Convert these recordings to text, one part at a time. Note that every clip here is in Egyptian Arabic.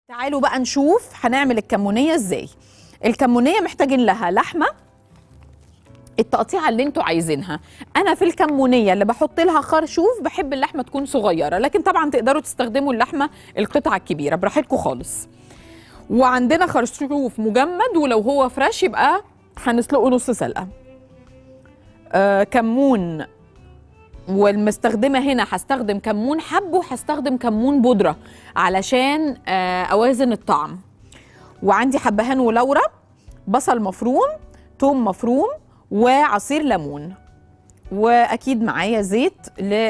تعالوا بقى نشوف هنعمل الكمونيه ازاي الكمونيه محتاجين لها لحمه التقطيعه اللي انتوا عايزينها انا في الكمونيه اللي بحط لها خرشوف بحب اللحمه تكون صغيره لكن طبعا تقدروا تستخدموا اللحمه القطعه الكبيره براحتكم خالص وعندنا خرشوف مجمد ولو هو فريش يبقى هنسلقه نص سلقه آه كمون والمستخدمه هنا هستخدم كمون حب وهستخدم كمون بودره علشان آه اوازن الطعم وعندي حبهان ولورا بصل مفروم توم مفروم وعصير ليمون واكيد معايا زيت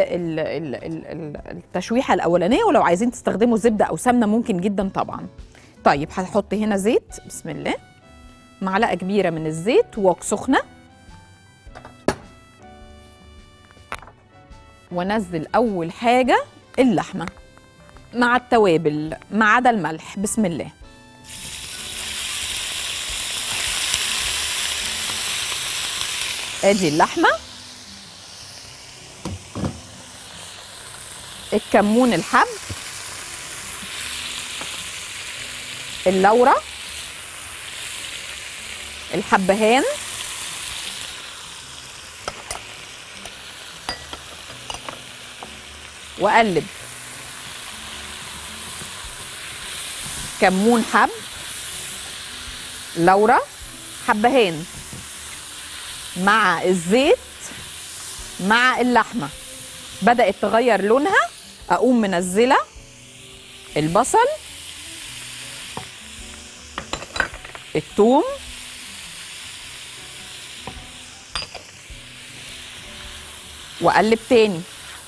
للتشويحه الاولانيه ولو عايزين تستخدموا زبده او سمنه ممكن جدا طبعا طيب هحط هنا زيت بسم الله معلقه كبيره من الزيت ووك سخنه وانزل اول حاجه اللحمه مع التوابل ما عدا الملح بسم الله ادي اللحمه الكمون الحب اللورة الحبهان واقلب كمون حب لورا حبهان مع الزيت مع اللحمه بدات تغير لونها اقوم منزله البصل الثوم واقلب تاني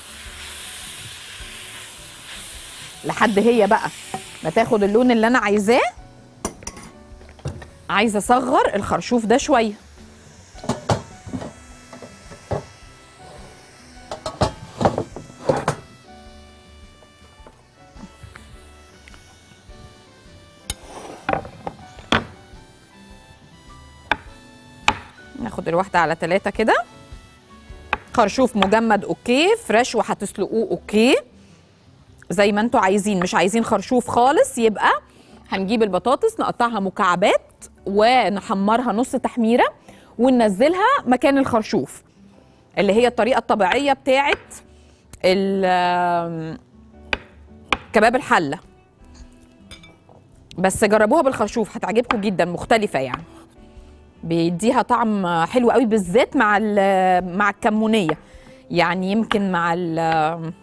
لحد هي بقى ما تاخد اللون اللي انا عايزاه عايزه اصغر الخرشوف ده شويه ناخد الواحدة على ثلاثة كده خرشوف مجمد اوكي فريش وهتسلقوه اوكي زي ما انتوا عايزين مش عايزين خرشوف خالص يبقى هنجيب البطاطس نقطعها مكعبات ونحمرها نص تحميرة وننزلها مكان الخرشوف اللي هي الطريقة الطبيعية بتاعت ال- كباب الحلة بس جربوها بالخرشوف هتعجبكم جدا مختلفة يعني بيديها طعم حلو قوي بالذات مع ال- مع الكمونيه يعني يمكن مع ال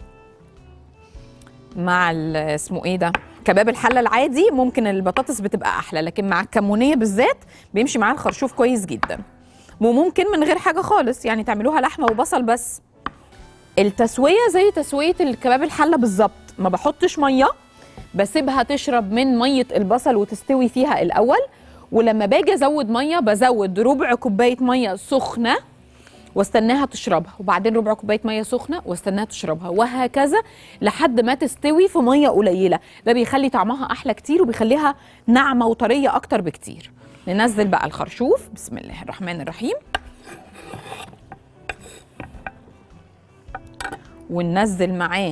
مع ال اسمه ايه ده كباب الحله العادي ممكن البطاطس بتبقى احلى لكن مع الكمونيه بالذات بيمشي معاها الخرشوف كويس جدا وممكن من غير حاجه خالص يعني تعملوها لحمه وبصل بس التسويه زي تسويه الكباب الحله بالظبط ما بحطش ميه بسيبها تشرب من ميه البصل وتستوي فيها الاول ولما باجي ازود ميه بزود ربع كوبايه ميه سخنه واستناها تشربها وبعدين ربع كوبايه ميه سخنه واستناها تشربها وهكذا لحد ما تستوي في ميه قليله ده بيخلي طعمها احلى كتير وبيخليها ناعمه وطريه اكتر بكتير ننزل بقى الخرشوف بسم الله الرحمن الرحيم وننزل معاه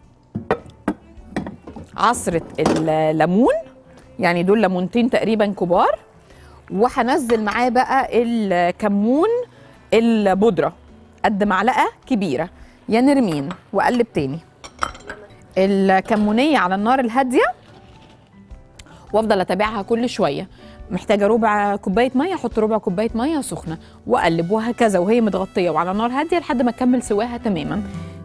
عصرة الليمون يعني دول ليمونتين تقريبا كبار وهنزل معاه بقى الكمون البودرة قد معلقة كبيرة يا نرمين وأقلب تاني الكمونية على النار الهادية وافضل اتابعها كل شويه محتاجه ربع كوبايه ميه احط ربع كوبايه ميه سخنه واقلب وهكذا وهي متغطيه وعلى نار هاديه لحد ما تكمل سواها تماما